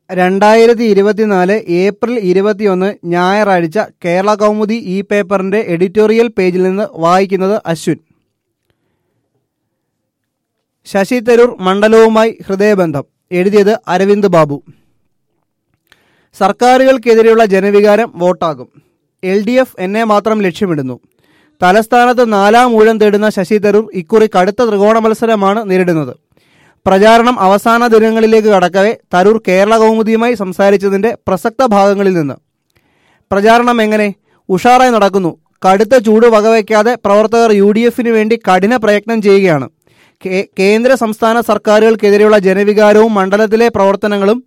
രണ്ടായിരത്തി ഇരുപത്തിനാല് ഏപ്രിൽ ഇരുപത്തിയൊന്ന് ഞായറാഴ്ച കേരള കൗമുദി ഈ പേപ്പറിന്റെ എഡിറ്റോറിയൽ പേജിൽ നിന്ന് വായിക്കുന്നത് അശ്വിൻ ശശി തരൂർ മണ്ഡലവുമായി ഹൃദയബന്ധം എഴുതിയത് അരവിന്ദ് ബാബു സർക്കാരുകൾക്കെതിരെയുള്ള ജനവികാരം വോട്ടാകും എൽ ഡി എഫ് എന്നെ മാത്രം ലക്ഷ്യമിടുന്നു തലസ്ഥാനത്ത് നാലാം ഊഴം തേടുന്ന ശശി തരൂർ ഇക്കുറി കടുത്ത ത്രികോണ മത്സരമാണ് നേരിടുന്നത് പ്രചാരണം അവസാന ദിനങ്ങളിലേക്ക് കടക്കവെ തരൂർ കേരള കൗമുദിയുമായി സംസാരിച്ചതിന്റെ പ്രസക്ത ഭാഗങ്ങളിൽ നിന്ന് പ്രചാരണം എങ്ങനെ ഉഷാറായി നടക്കുന്നു കടുത്ത ചൂട് വകവയ്ക്കാതെ പ്രവർത്തകർ യു ഡി എഫിന് വേണ്ടി കഠിന പ്രയത്നം ചെയ്യുകയാണ് കേ- കേന്ദ്ര സംസ്ഥാന സർക്കാരുകൾക്കെതിരെയുള്ള ജനവികാരവും മണ്ഡലത്തിലെ പ്രവർത്തനങ്ങളും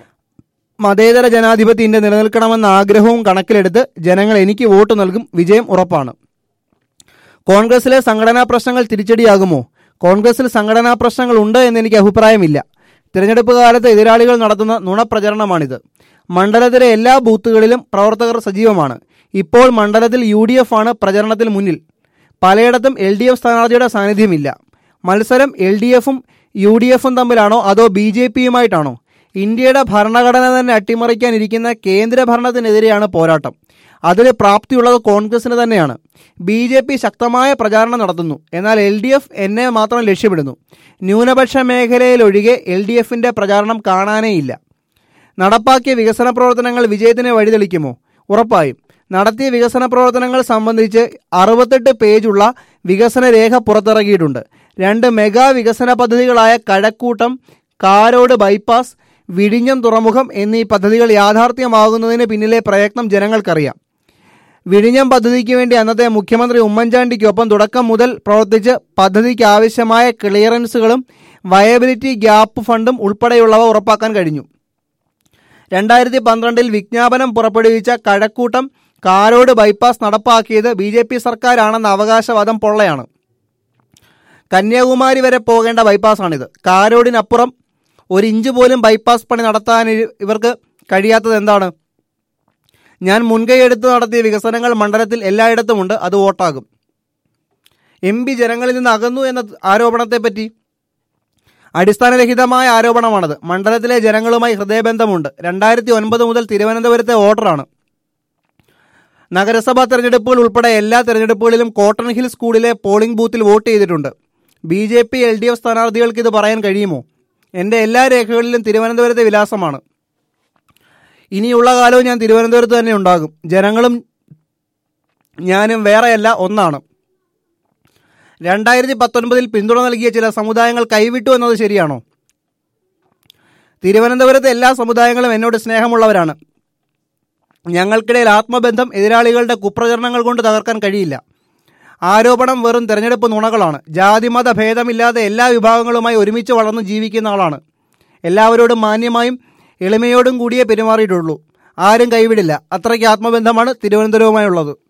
മതേതര ജനാധിപത്യം ഇന്ത്യ നിലനിൽക്കണമെന്ന ആഗ്രഹവും കണക്കിലെടുത്ത് ജനങ്ങൾ എനിക്ക് വോട്ട് നൽകും വിജയം ഉറപ്പാണ് കോൺഗ്രസിലെ സംഘടനാ പ്രശ്നങ്ങൾ തിരിച്ചടിയാകുമോ കോൺഗ്രസിൽ സംഘടനാ പ്രശ്നങ്ങൾ ഉണ്ട് എന്ന് എനിക്ക് അഭിപ്രായമില്ല തിരഞ്ഞെടുപ്പ് കാലത്ത് എതിരാളികൾ നടത്തുന്ന നുണപ്രചരണമാണിത് മണ്ഡലത്തിലെ എല്ലാ ബൂത്തുകളിലും പ്രവർത്തകർ സജീവമാണ് ഇപ്പോൾ മണ്ഡലത്തിൽ യു ഡി എഫ് ആണ് പ്രചരണത്തിൽ മുന്നിൽ പലയിടത്തും എൽ ഡി എഫ് സ്ഥാനാർത്ഥിയുടെ സാന്നിധ്യമില്ല മത്സരം എൽ ഡി എഫും യു ഡി എഫും തമ്മിലാണോ അതോ ബി ജെ പിയുമായിട്ടാണോ ഇന്ത്യയുടെ ഭരണഘടന തന്നെ അട്ടിമറിക്കാനിരിക്കുന്ന കേന്ദ്ര ഭരണത്തിനെതിരെയാണ് പോരാട്ടം അതിന് പ്രാപ്തിയുള്ളത് കോൺഗ്രസിന് തന്നെയാണ് ബി ജെ പി ശക്തമായ പ്രചാരണം നടത്തുന്നു എന്നാൽ എൽ ഡി എഫ് എന്നെ മാത്രം ലക്ഷ്യമിടുന്നു ന്യൂനപക്ഷ മേഖലയിലൊഴികെ എൽ ഡി എഫിന്റെ പ്രചാരണം കാണാനേയില്ല നടപ്പാക്കിയ വികസന പ്രവർത്തനങ്ങൾ വിജയത്തിന് വഴിതെളിക്കുമോ ഉറപ്പായും നടത്തിയ വികസന പ്രവർത്തനങ്ങൾ സംബന്ധിച്ച് അറുപത്തെട്ട് പേജുള്ള വികസന രേഖ പുറത്തിറക്കിയിട്ടുണ്ട് രണ്ട് മെഗാ വികസന പദ്ധതികളായ കഴക്കൂട്ടം കാരോട് ബൈപ്പാസ് വിഴിഞ്ഞം തുറമുഖം എന്നീ പദ്ധതികൾ യാഥാർത്ഥ്യമാകുന്നതിന് പിന്നിലെ പ്രയത്നം ജനങ്ങൾക്കറിയാം വിഴിഞ്ഞം പദ്ധതിക്ക് വേണ്ടി അന്നത്തെ മുഖ്യമന്ത്രി ഉമ്മൻചാണ്ടിക്കൊപ്പം തുടക്കം മുതൽ പ്രവർത്തിച്ച് പദ്ധതിക്ക് ആവശ്യമായ ക്ലിയറൻസുകളും വയബിലിറ്റി ഗ്യാപ്പ് ഫണ്ടും ഉൾപ്പെടെയുള്ളവ ഉറപ്പാക്കാൻ കഴിഞ്ഞു രണ്ടായിരത്തി പന്ത്രണ്ടിൽ വിജ്ഞാപനം പുറപ്പെടുവിച്ച കഴക്കൂട്ടം കാരോട് ബൈപ്പാസ് നടപ്പാക്കിയത് ബി ജെ പി സർക്കാരാണെന്ന അവകാശവാദം പൊള്ളയാണ് കന്യാകുമാരി വരെ പോകേണ്ട ബൈപ്പാസാണിത് കാരോടിനപ്പുറം ഒരു ഇഞ്ച് പോലും ബൈപ്പാസ് പണി നടത്താൻ ഇ- ഇവർക്ക് കഴിയാത്തത് എന്താണ് ഞാൻ മുൻകൈയെടുത്ത് നടത്തിയ വികസനങ്ങൾ മണ്ഡലത്തിൽ എല്ലായിടത്തുമുണ്ട് അത് വോട്ടാകും എം പി ജനങ്ങളിൽ നിന്ന് അകന്നു എന്ന ആരോപണത്തെപ്പറ്റി അടിസ്ഥാനരഹിതമായ ആരോപണമാണത് മണ്ഡലത്തിലെ ജനങ്ങളുമായി ഹൃദയബന്ധമുണ്ട് രണ്ടായിരത്തി ഒൻപത് മുതൽ തിരുവനന്തപുരത്തെ വോട്ടറാണ് നഗരസഭാ തെരഞ്ഞെടുപ്പുകൾ ഉൾപ്പെടെ എല്ലാ തെരഞ്ഞെടുപ്പുകളിലും കോട്ടൺ ഹിൽ സ്കൂളിലെ പോളിംഗ് ബൂത്തിൽ വോട്ട് ചെയ്തിട്ടുണ്ട് B J P L D F സ്ഥാനാർത്ഥികൾക്ക് ഇത് പറയാൻ കഴിയുമോ എൻ്റെ എല്ലാ രേഖകളിലും തിരുവനന്തപുരത്തെ വിലാസമാണ് ഇനിയുള്ള കാലവും ഞാൻ തിരുവനന്തപുരത്ത് തന്നെ ഉണ്ടാകും ജനങ്ങളും ഞാനും വേറെയല്ല ഒന്നാണ് രണ്ടായിരത്തി പത്തൊൻപതിൽ പിന്തുണ നൽകിയ ചില സമുദായങ്ങൾ കൈവിട്ടു എന്നത് ശരിയാണോ തിരുവനന്തപുരത്തെ എല്ലാ സമുദായങ്ങളും എന്നോട് സ്നേഹമുള്ളവരാണ് ഞങ്ങൾക്കിടയിൽ ആത്മബന്ധം എതിരാളികളുടെ കുപ്രചരണങ്ങൾ കൊണ്ട് തകർക്കാൻ കഴിയില്ല ആരോപണം വെറും തെരഞ്ഞെടുപ്പ് നുണകളാണ് ജാതിമത ഭേദമില്ലാതെ എല്ലാ വിഭാഗങ്ങളുമായി ഒരുമിച്ച് വളർന്നു ജീവിക്കുന്ന ആളാണ് എല്ലാവരോടും മാന്യമായും എളിമയോടും കൂടിയേ പെരുമാറിയിട്ടുള്ളൂ ആരും കൈവിടില്ല അത്രയ്ക്ക് ആത്മബന്ധമാണ് തിരുവനന്തപുരവുമായുള്ളത്